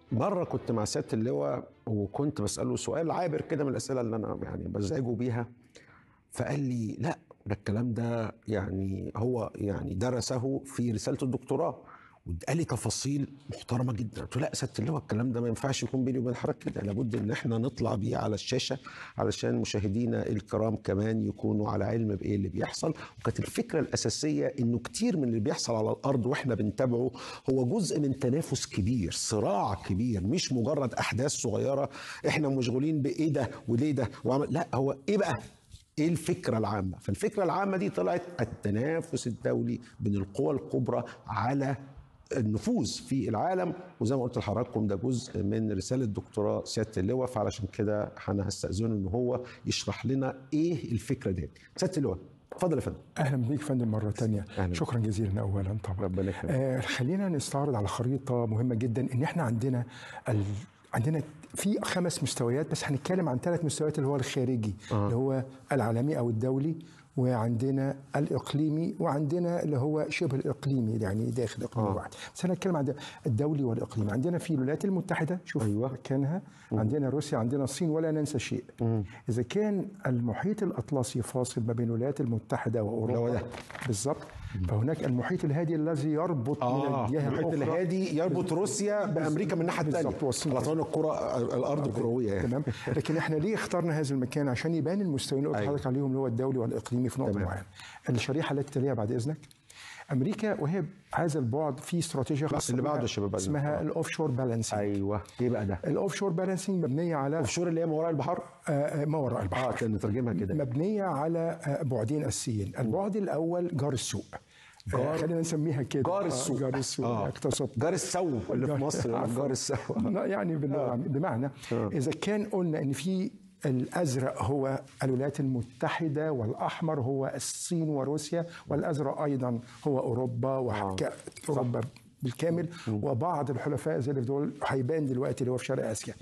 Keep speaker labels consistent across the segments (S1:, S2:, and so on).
S1: مره كنت مع سياده اللواء وكنت بساله سؤال عابر كده من الاسئله اللي انا يعني بزعجه بيها فقال لي لا ده الكلام ده يعني هو يعني درسه في رساله الدكتوراه وقال لي تفاصيل محترمه جدا قلت له لا يا سياده اللواء الكلام ده ما ينفعش يكون بيني وبين حضرتك كده لابد ان احنا نطلع بيه على الشاشه علشان مشاهدينا الكرام كمان يكونوا على علم بايه اللي بيحصل وكانت الفكره الاساسيه انه كتير من اللي بيحصل على الارض واحنا بنتابعه هو جزء من تنافس كبير صراع كبير مش مجرد احداث صغيره احنا مشغولين بايه ده وليه ده وعمل لا هو ايه بقى ايه الفكره العامه فالفكره العامه دي طلعت التنافس الدولي بين القوى الكبرى على النفوذ في العالم وزي ما قلت لحضراتكم ده جزء من رساله دكتوراه سياده اللواء فعلشان كده انا هستاذنه ان هو يشرح لنا ايه الفكره دي سياده اللواء اتفضل يا فندم
S2: اهلا بيك فندم مره تانية
S1: أهلاً.
S2: شكرا جزيلا اولا طبعا
S1: ربنا يخليك.
S2: آه خلينا نستعرض على خريطه مهمه جدا ان احنا عندنا ال... عندنا في خمس مستويات بس هنتكلم عن ثلاث مستويات اللي هو الخارجي
S1: آه.
S2: اللي هو العالمي او الدولي وعندنا الاقليمي وعندنا اللي هو شبه الاقليمي يعني داخل اقليم
S1: آه.
S2: واحد بس هنتكلم عن الدولي والاقليمي عندنا في الولايات المتحده شوف
S1: أيوة.
S2: مكانها عندنا روسيا عندنا الصين ولا ننسى شيء اذا كان المحيط الاطلسي فاصل ما بين الولايات المتحده
S1: اللي هو
S2: واوروبا
S1: ده.
S2: بالظبط فهناك المحيط الهادي الذي يربط من الجهه
S1: المحيط
S2: الاخرى
S1: الهادي يربط روسيا بامريكا من الناحيه الثانيه
S2: بالظبط، والصين.
S1: على طول الكره الارض كرويه يعني
S2: تمام لكن احنا ليه اخترنا هذا المكان عشان يبان المستويين اللي قلت
S1: أيوة.
S2: لحضرتك عليهم اللي هو الدولي والاقليمي في نقطه
S1: تمام.
S2: معينه الشريحه التي تليها بعد اذنك امريكا وهي هذا البعد في استراتيجيه خاصه
S1: اللي
S2: بها
S1: بعده يا شباب بعد
S2: اسمها
S1: إذنك.
S2: الاوف شور بالانسنج
S1: ايوه ايه بقى ده
S2: الاوف شور بالانسنج مبنيه على
S1: الشهور اللي هي ما وراء البحر
S2: آه، آه، ما وراء البحر
S1: اه عشان نترجمها كده
S2: مبنيه على آه، بعدين اساسيين البعد الاول جار السوق
S1: جار-
S2: آه، خلينا نسميها كده
S1: جار
S2: آه،
S1: السوق
S2: جار السوق
S1: آه.
S2: اقتصاد
S1: جار السو اللي في
S2: جار-
S1: مصر يقول لك
S2: عفواً.
S1: جار السو
S2: لا، يعني باللغة بمعنى اذا كان قلنا ان في الازرق هو الولايات المتحده والاحمر هو الصين وروسيا والازرق ايضا هو اوروبا وحكا اوروبا بالكامل وبعض الحلفاء زي اللي في دول هيبان دلوقتي اللي هو في شرق اسيا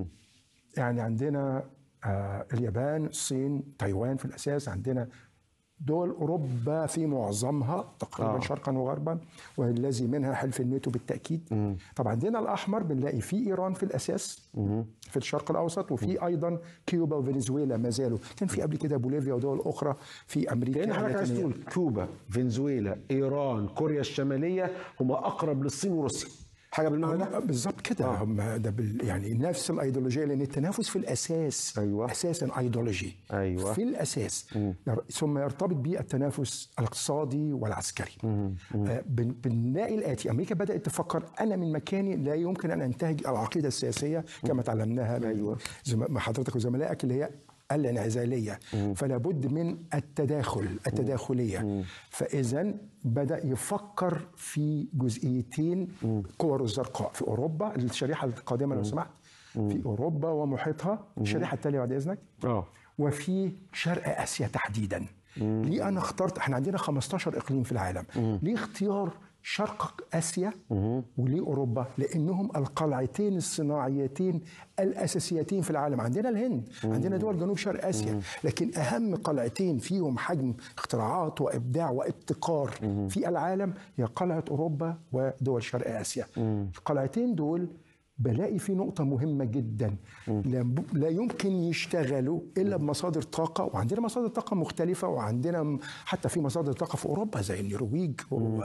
S2: يعني عندنا آه، اليابان الصين تايوان في الاساس عندنا دول اوروبا في معظمها تقريبا
S1: آه.
S2: آه. شرقا وغربا والذي منها حلف الناتو بالتاكيد طبعا عندنا الاحمر بنلاقي في ايران في الاساس في الشرق الاوسط وفي ايضا كيوبا وفنزويلا ما زالوا كان في قبل كده بوليفيا ودول اخرى في امريكا
S1: لان حضرتك عايز
S2: اللاتينية.
S1: تقول كوبا فنزويلا ايران كوريا الشماليه هم اقرب للصين وروسيا حاجه بالمعنى ده
S2: هم بالظبط كده
S1: آه.
S2: هم ده بال يعني نفس الايديولوجيه لان التنافس في الاساس
S1: أيوة.
S2: اساسا ايديولوجي
S1: أيوة.
S2: في الاساس ير- ثم يرتبط به التنافس الاقتصادي والعسكري آه، بن- بنلاقي الاتي امريكا بدات تفكر انا من مكاني لا يمكن ان انتهج العقيده السياسيه كما تعلمناها من
S1: أيوة.
S2: زم- مع حضرتك وزملائك اللي هي الانعزاليه فلا بد من التداخل التداخليه فاذا بدا يفكر في جزئيتين كور الزرقاء في اوروبا الشريحه القادمه لو سمحت في اوروبا ومحيطها الشريحه التاليه بعد اذنك
S1: اه
S2: وفي شرق اسيا تحديدا ليه انا اخترت احنا عندنا 15 اقليم في العالم ليه اختيار شرق اسيا وليه اوروبا لانهم القلعتين الصناعيتين الاساسيتين في العالم عندنا الهند عندنا دول جنوب شرق اسيا لكن اهم قلعتين فيهم حجم اختراعات وابداع وابتكار في العالم هي قلعه اوروبا ودول شرق اسيا القلعتين دول بلاقي في نقطة مهمة جدا لا, لا يمكن يشتغلوا إلا بمصادر طاقة وعندنا مصادر طاقة مختلفة وعندنا م- حتى في مصادر طاقة في أوروبا زي النرويج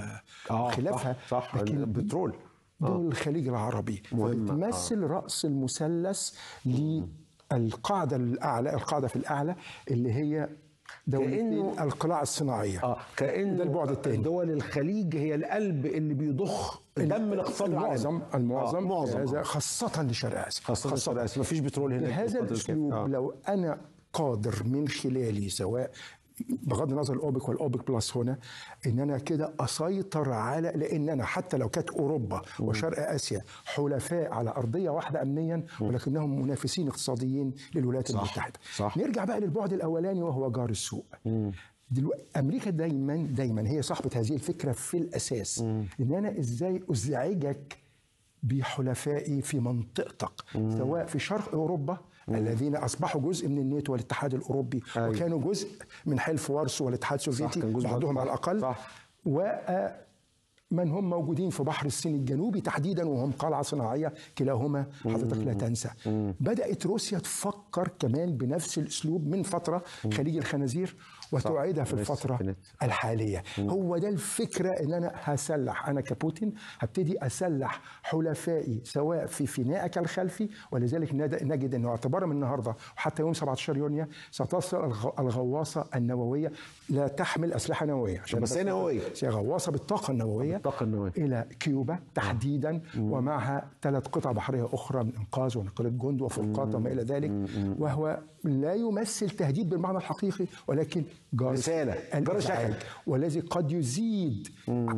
S2: وخلافها
S1: صح, صح البترول
S2: دول الخليج العربي
S1: مهمة،
S2: فبتمثل رأس المثلث للقاعدة الأعلى القاعدة في الأعلى اللي هي دولتين
S1: كأنه-
S2: القلاع الصناعية
S1: اه كان
S2: ده البعد الثاني
S1: دول الخليج هي القلب اللي بيضخ دم الاقتصاد العالمي
S2: المعظم المعظم
S1: آه معظم
S2: هذا
S1: آه.
S2: خاصة لشرق آسيا
S1: خاصة شرق آسيا مفيش بترول هناك
S2: بهذا
S1: بالقدر
S2: الاسلوب
S1: الكافي. آه.
S2: لو انا قادر من خلالي سواء بغض النظر الاوبك والاوبك بلس هنا ان انا كده اسيطر على لان انا حتى لو كانت اوروبا وشرق اسيا حلفاء على ارضيه واحده امنيا ولكنهم منافسين اقتصاديين للولايات
S1: صح،
S2: المتحده
S1: صح.
S2: نرجع بقى للبعد الاولاني وهو جار السوق دلوقتي امريكا دايما دايما هي صاحبه هذه الفكره في الاساس ان انا ازاي ازعجك بحلفائي في منطقتك سواء في شرق اوروبا الذين اصبحوا جزء من الناتو والاتحاد الاوروبي
S1: أيوة.
S2: وكانوا جزء من حلف وارسو والاتحاد السوفيتي
S1: كان جزء
S2: بعضهم
S1: صح،
S2: على الاقل
S1: صح.
S2: و من هم موجودين في بحر الصين الجنوبي تحديدا وهم قلعه صناعيه كلاهما حضرتك لا تنسى بدات روسيا تفكر كمان بنفس الاسلوب من فتره خليج الخنازير وتعيدها في
S1: لسه
S2: الفتره
S1: كانت.
S2: الحاليه هو ده الفكره ان انا هسلح انا كبوتين هبتدي اسلح حلفائي سواء في فنائك الخلفي ولذلك ند- نجد انه اعتبارا من النهارده وحتى يوم 17 يونيو ستصل الغ- الغواصه النوويه لا تحمل اسلحه نوويه عشان
S1: بس هي نووية.
S2: هي غواصه بالطاقه النوويه
S1: بالطاقة النووية.
S2: الى كيوبا تحديدا ومعها ثلاث قطع بحريه اخرى من انقاذ ونقله جند وفرقات وما الى ذلك وهو لا يمثل تهديد بالمعنى الحقيقي ولكن جارس
S1: رسالة، جارس
S2: الإزعاج.
S1: شكل.
S2: والذي قد يزيد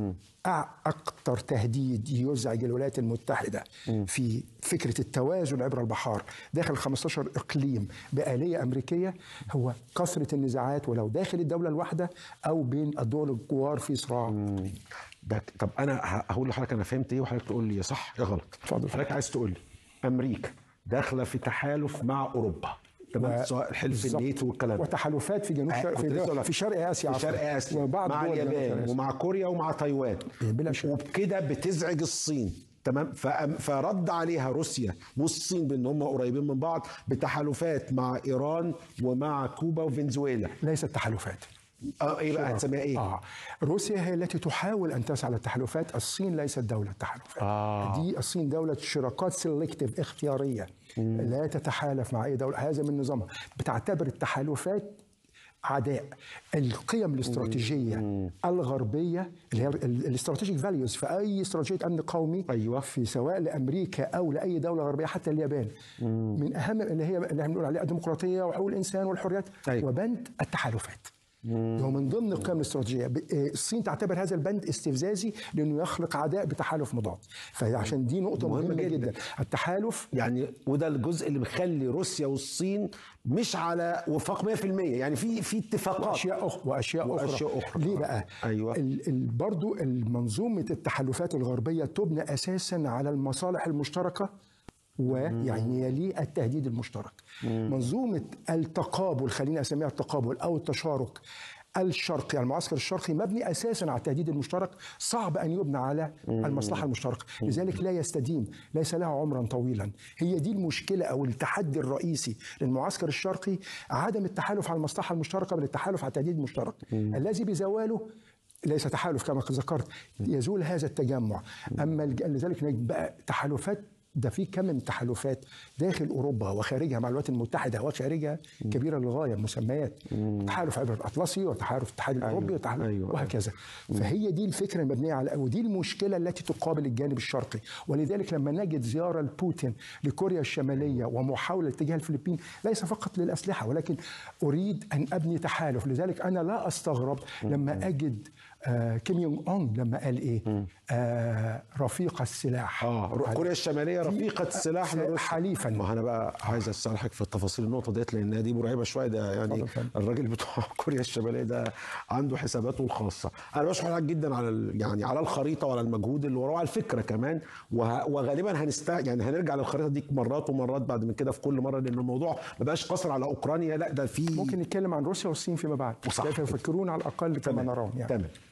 S2: أكثر تهديد يزعج الولايات المتحدة في فكرة التوازن عبر البحار داخل 15 إقليم بآلية أمريكية هو كثرة النزاعات ولو داخل الدولة الواحدة أو بين الدول الجوار في صراع
S1: ده طب انا ه- هقول لحضرتك انا فهمت ايه وحضرتك تقول لي يا صح يا غلط
S2: اتفضل.
S1: حضرتك عايز تقول لي امريكا داخله في تحالف مع اوروبا تمام
S2: و-
S1: سواء حلف
S2: بالظبط.
S1: الناتو والكلام ده
S2: وتحالفات في جنوب
S1: آه،
S2: شرق
S1: كنت
S2: في,
S1: لسه أقول
S2: دول-
S1: لك.
S2: في شرق آسيا
S1: في
S2: عفواً.
S1: شرق اسيا
S2: وبعض
S1: مع
S2: دول جنوب شرق
S1: اليابان
S2: آسيا.
S1: ومع كوريا ومع تايوان
S2: بلا شك.
S1: وبكده بتزعج الصين تمام فأم- فرد عليها روسيا والصين بان هم قريبين من بعض بتحالفات مع ايران ومع كوبا وفنزويلا
S2: ليست تحالفات
S1: اه ايه بقى هتسميها ايه؟
S2: آه. روسيا هي التي تحاول ان تسعى للتحالفات، الصين ليست دوله تحالفات.
S1: آه.
S2: دي الصين دوله شراكات سيلكتيف اختياريه لا تتحالف مع اي دوله، هذا من نظامها، بتعتبر التحالفات عداء القيم الاستراتيجيه الغربيه اللي هي الاستراتيجيك فاليوز في اي استراتيجيه امن قومي
S1: أيوة.
S2: في سواء لامريكا او لاي دوله غربيه حتى اليابان من اهم اللي هي اللي احنا بنقول عليها الديمقراطيه وحقوق الانسان والحريات
S1: أيوة.
S2: وبند التحالفات هو من ضمن القيم الاستراتيجيه ب- آه، الصين تعتبر هذا البند استفزازي لانه يخلق عداء بتحالف مضاد فعشان دي نقطه
S1: مهمة
S2: مهمه,
S1: جداً.
S2: جدا. التحالف
S1: يعني وده الجزء اللي بيخلي روسيا والصين مش على وفاق 100% يعني في في اتفاقات
S2: واشياء اخرى واشياء,
S1: وأشياء
S2: اخرى
S1: أخرى.
S2: ليه بقى
S1: أيوة.
S2: ال ال برضو المنظومه التحالفات الغربيه تبنى اساسا على المصالح المشتركه ويعني يليه التهديد المشترك منظومه التقابل خليني اسميها التقابل او التشارك الشرقي المعسكر الشرقي مبني اساسا على التهديد المشترك صعب ان يبنى على المصلحه المشتركه لذلك لا يستديم ليس له عمرا طويلا هي دي المشكله او التحدي الرئيسي للمعسكر الشرقي عدم التحالف على المصلحه المشتركه بل التحالف على التهديد المشترك الذي بزواله ليس تحالف كما ذكرت يزول هذا التجمع اما الج- لذلك نجد بقى تحالفات ده في كم من تحالفات داخل اوروبا وخارجها مع الولايات المتحده وخارجها كبيره للغايه مسميات تحالف عبر الاطلسي وتحالف الاتحاد الاوروبي وتحالف
S1: أيوة.
S2: وهكذا فهي دي الفكره المبنيه على ودي المشكله التي تقابل الجانب الشرقي ولذلك لما نجد زياره لبوتين لكوريا الشماليه ومحاوله اتجاه الفلبين ليس فقط للاسلحه ولكن اريد ان ابني تحالف لذلك انا لا استغرب لما اجد آه كيم يونغ اون لما قال ايه آه رفيق السلاح
S1: اه كوريا الشماليه رفيقه السلاح لروسيا
S2: حليفا
S1: ما انا بقى عايز استلحق في التفاصيل النقطه ديت لان دي مرعبه شويه ده يعني
S2: اتفضل فندم.
S1: الراجل بتوع كوريا الشماليه ده عنده حساباته الخاصه انا بشكر حضرتك جدا على ال- يعني على الخريطه وعلى المجهود اللي وراه على الفكره كمان وه- وغالبا هنست يعني هنرجع للخريطه دي مرات ومرات بعد من كده في كل مره لان الموضوع ما بقاش قصر على اوكرانيا لا ده في
S2: ممكن نتكلم عن روسيا والصين فيما بعد
S1: صح.
S2: كيف يفكرون على الاقل كما
S1: تمام
S2: نرون يعني
S1: تمام